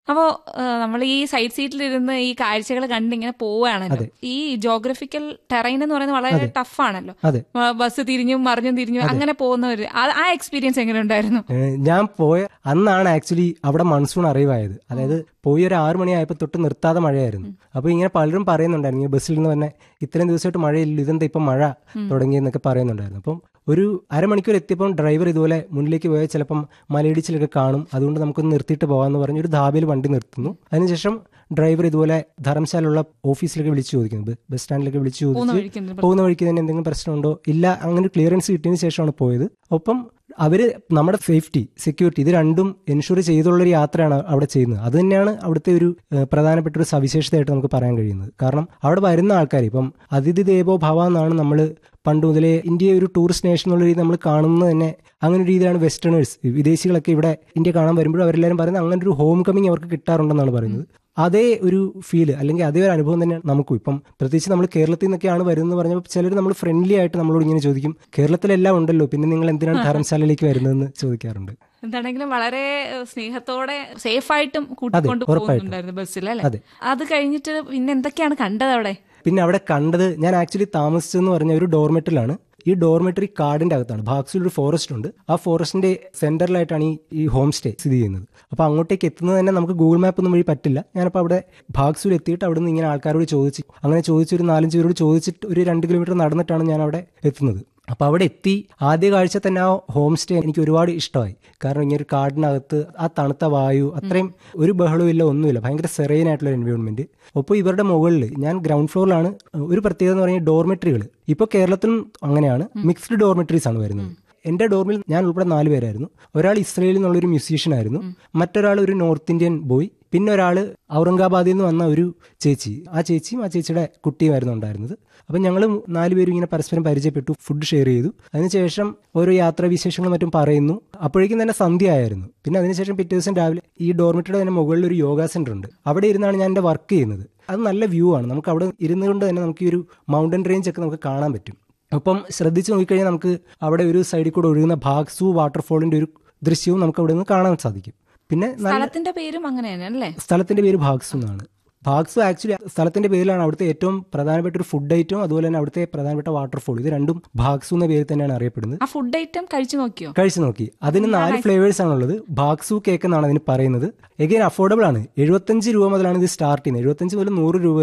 അപ്പോ നമ്മൾ ഈ സൈഡ് സീറ്റിലിരുന്ന് ഈ കാഴ്ചകൾ കണ്ട് ഇങ്ങനെ പോവുകയാണല്ലോ ഈ ജോഗ്രഫിക്കൽ ടെറൈൻ എന്ന് പറയുന്നത് വളരെ ടഫ് ആണല്ലോ അതെ ആ, ബസ് തിരിഞ്ഞും മറിഞ്ഞും തിരിഞ്ഞും അങ്ങനെ പോകുന്നവര് ആ- ആ എക്സ്പീരിയൻസ് എങ്ങനെ ഉണ്ടായിരുന്നു ഏഹ് ഞാൻ പോയ അന്നാണ് ആക്ച്വലി അവിടെ മൺസൂൺ അറിവായത് അതായത് പോയി ഒരു ആറു മണിയായപ്പോൾ തൊട്ട് നിർത്താതെ മഴയായിരുന്നു അപ്പോൾ ഇങ്ങനെ പലരും പറയുന്നുണ്ടായിരുന്നു ഈ ബസ്സിൽ നിന്ന് തന്നെ ഇത്രയും ദിവസമായിട്ട് മഴയില്ല ഇതെന്താ ഇപ്പം മഴ തുടങ്ങിയെന്നൊക്കെ പറയുന്നുണ്ടായിരുന്നു അപ്പം ഒരു അരമണിക്കൂർ എത്തിയപ്പം ഡ്രൈവർ ഇതുപോലെ മുന്നിലേക്ക് പോയാൽ ചിലപ്പം മലയിടിച്ചിലൊക്കെ കാണും അതുകൊണ്ട് നമുക്കൊന്ന് നിർത്തിയിട്ട് പോകാമെന്ന് പറഞ്ഞ് ഒരു ധാബയിൽ വണ്ടി നിർത്തുന്നു അതിനുശേഷം ഡ്രൈവർ ഇതുപോലെ ധർമ്മശാലുള്ള ഓഫീസിലൊക്കെ വിളിച്ചു ചോദിക്കുന്നു ബ- ബസ് സ്റ്റാൻഡിലൊക്കെ വിളിച്ചു പോകുന്ന ചോദിച്ചു വഴിക്ക് എന്തെങ്കിലും പോകുന്ന വഴിക്ക് തന്നെ എന്തെങ്കിലും പ്രശ്നമുണ്ടോ ഇല്ല അങ്ങനെ ക്ലിയറൻസ് കിട്ടിയതിന് ശേഷമാണ് പോയത് ഒപ്പം അവര് നമ്മുടെ സേഫ്റ്റി സെക്യൂരിറ്റി ഇത് രണ്ടും എൻഷുർ ചെയ്തുള്ളൊരു യാത്രയാണ് അവിടെ ചെയ്യുന്നത് അത് തന്നെയാണ് അവിടുത്തെ ഒരു ഏഹ്, പ്രധാനപ്പെട്ട ഒരു സവിശേഷതയായിട്ട് നമുക്ക് പറയാൻ കഴിയുന്നത് കാരണം അവിടെ വരുന്ന ആൾക്കാർ ഇപ്പം അതിഥി ദേവോ ഭവ എന്നാണ് നമ്മൾ പണ്ട് മുതലേ ഇന്ത്യയെ ഒരു ടൂറിസ്റ്റ് നേഷൻ എന്നുള്ള രീതി നമ്മൾ കാണുന്നത് തന്നെ അങ്ങനെ ഒരു രീതിയിലാണ് വെസ്റ്റേണേഴ്സ് വിദേശികളൊക്കെ ഇവിടെ ഇന്ത്യ കാണാൻ വരുമ്പോഴും അവരെല്ലാവരും പറയുന്നത് അങ്ങനെ ഒരു ഹോം കമ്മിങ് അവർക്ക് കിട്ടാറുണ്ടെന്നാണ് പറയുന്നത് അതേ ഒരു ഫീൽ അല്ലെങ്കിൽ അതേ ഒരു അനുഭവം തന്നെ നമുക്കും ഇപ്പം പ്രത്യേകിച്ച് നമ്മൾ കേരളത്തിൽ നിന്നൊക്കെയാണ് വരുന്നത് പറഞ്ഞപ്പോൾ ചിലർ നമ്മൾ ഫ്രണ്ട്ലി ആയിട്ട് നമ്മളോട് ഇങ്ങനെ ചോദിക്കും കേരളത്തിലെല്ലാം ഉണ്ടല്ലോ പിന്നെ നിങ്ങൾ എന്തിനാണ് ധർമ്മശാലയിലേക്ക് വരുന്നതെന്ന് ചോദിക്കാറുണ്ട് എന്താണെങ്കിലും വളരെ ഏഹ്, സ്നേഹത്തോടെ സേഫായിട്ടും കൂട്ടിക്കൊണ്ട് പോകുന്നുണ്ടായിരുന്നു ബസ്സിൽ അല്ലെ അതെ. അത് കഴിഞ്ഞിട്ട് പിന്നെ എന്തൊക്കെയാണ് കണ്ടത് അവിടെ പിന്നെ അവിടെ കണ്ടത് ഞാൻ ആക്ച്വലി താമസിച്ചതെന്ന് പറഞ്ഞ ഒരു ഡോർമെറ്ററിലാണ് ഈ ഡോർമെറ്ററി കാടിന്റെ അകത്താണ് ഭാഗ്സിൽ ഒരു ഫോറസ്റ്റ് ഉണ്ട് ആ ഫോറസ്റ്റിന്റെ സെന്ററിലായിട്ടാണ് ഈ ഈ ഹോം സ്റ്റേ സ്ഥിതി ചെയ്യുന്നത് അപ്പോൾ അങ്ങോട്ടേക്ക് എത്തുന്നത് തന്നെ നമുക്ക് ഗൂഗിൾ മാപ്പ് ഒന്നും വഴി പറ്റില്ല ഞാനപ്പോൾ അവിടെ ഭാഗ്സൂൽ എത്തിയിട്ട് അവിടെ നിന്ന് ഇങ്ങനെ ആൾക്കാരോട് ചോദിച്ചു അങ്ങനെ ചോദിച്ച് ഒരു നാലഞ്ച് പേരോട് ചോദിച്ചിട്ട് ഒരു രണ്ട് കിലോമീറ്റർ നടന്നിട്ടാണ് ഞാൻ അവിടെ എത്തുന്നത് അപ്പോൾ അവിടെ എത്തി ആദ്യ കാഴ്ച തന്നെ ആ ഹോം സ്റ്റേ എനിക്ക് ഒരുപാട് ഇഷ്ടമായി കാരണം ഇങ്ങനെ ഒരു കാടിനകത്ത് ആ തണുത്ത വായു അത്രയും ഒരു ബഹളവും ഇല്ല ഒന്നുമില്ല ഭയങ്കര സെറൈൻ ആയിട്ടുള്ള എൻവയോൺമെന്റ് ഒപ്പം ഇവരുടെ മുകളിൽ ഞാൻ ഗ്രൗണ്ട് ഫ്ലോറിലാണ് ഒരു പ്രത്യേകത എന്ന് പറഞ്ഞാൽ ഡോർമെട്രികൾ ഇപ്പോൾ കേരളത്തിലും അങ്ങനെയാണ് മിക്സ്ഡ് ഡോർമെട്രീസ് ആണ് വരുന്നത് എൻ്റെ ഡോർമിൽ ഞാൻ ഉൾപ്പെടെ നാല് പേരായിരുന്നു ഒരാൾ ഇസ്രയേലിൽ നിന്നുള്ളൊരു മ്യൂസീഷ്യൻ ആയിരുന്നു മറ്റൊരാൾ ഒരു നോർത്ത് ഇന്ത്യൻ ബോയ് പിന്നെ ഒരാൾ ഔറംഗാബാദിൽ നിന്ന് വന്ന ഒരു ചേച്ചി ആ ചേച്ചിയും ആ ചേച്ചിയുടെ കുട്ടിയുമായിരുന്നു ഉണ്ടായിരുന്നത് അപ്പം ഞങ്ങൾ നാലുപേരും ഇങ്ങനെ പരസ്പരം പരിചയപ്പെട്ടു ഫുഡ് ഷെയർ ചെയ്തു അതിനുശേഷം ഓരോ യാത്രാ വിശേഷങ്ങളും മറ്റും പറയുന്നു അപ്പോഴേക്കും തന്നെ സന്ധ്യ ആയിരുന്നു പിന്നെ അതിനുശേഷം പിറ്റേ ദിവസം രാവിലെ ഈ ഡോർമെറ്ററിയുടെ തന്നെ മുകളിൽ ഒരു യോഗ സെന്റർ ഉണ്ട് അവിടെ ഇരുന്നാണ് ഞാൻ എൻ്റെ വർക്ക് ചെയ്യുന്നത് അത് നല്ല വ്യൂ ആണ് നമുക്ക് അവിടെ ഇരുന്നുകൊണ്ട് തന്നെ നമുക്ക് ഈ ഒരു മൗണ്ടൻ റേഞ്ച് ഒക്കെ നമുക്ക് കാണാൻ പറ്റും അപ്പം ശ്രദ്ധിച്ച് നോക്കിക്കഴിഞ്ഞാൽ നമുക്ക് അവിടെ ഒരു സൈഡിൽ കൂടെ ഒഴുകുന്ന ഭാഗ്സു വാട്ടർഫോളിന്റെ ഒരു ദൃശ്യവും നമുക്ക് അവിടെ നിന്ന് കാണാൻ സാധിക്കും പിന്നെ നല്ല സ്ഥലത്തിന്റെ പേരും അങ്ങനെ തന്നെ അല്ലേ സ്ഥലത്തിന്റെ പേര് ഭാഗ്സു എന്നാണ് ഭാഗ്സു ആക്ച്വലി സ്ഥലത്തിന്റെ പേരിലാണ് അവിടുത്തെ ഏറ്റവും പ്രധാനപ്പെട്ട ഒരു ഫുഡ് ഐറ്റവും അതുപോലെ തന്നെ അവിടുത്തെ പ്രധാനപ്പെട്ട വാട്ടർഫോൾ ഇത് രണ്ടും ഭാഗ്സു എന്ന പേരിൽ തന്നെയാണ് അറിയപ്പെടുന്നത് ആ ഫുഡ് ഐറ്റം കഴിച്ചു നോക്കിയോ കഴിച്ചു നോക്കി അതിന് നാല് ഫ്ലേവേഴ്സ് ആണുള്ളത് ഭാഗ്സു കേക്ക് എന്നാണ് അതിന് പറയുന്നത് എഗെയിൻ അഫോർഡബിൾ ആണ് എഴുപത്തഞ്ച് രൂപ മുതലാണ് ഇത് സ്റ്റാർട്ട് ചെയ്യുന്നത് എഴുപത്തഞ്ച് മുതൽ നൂറ് രൂപ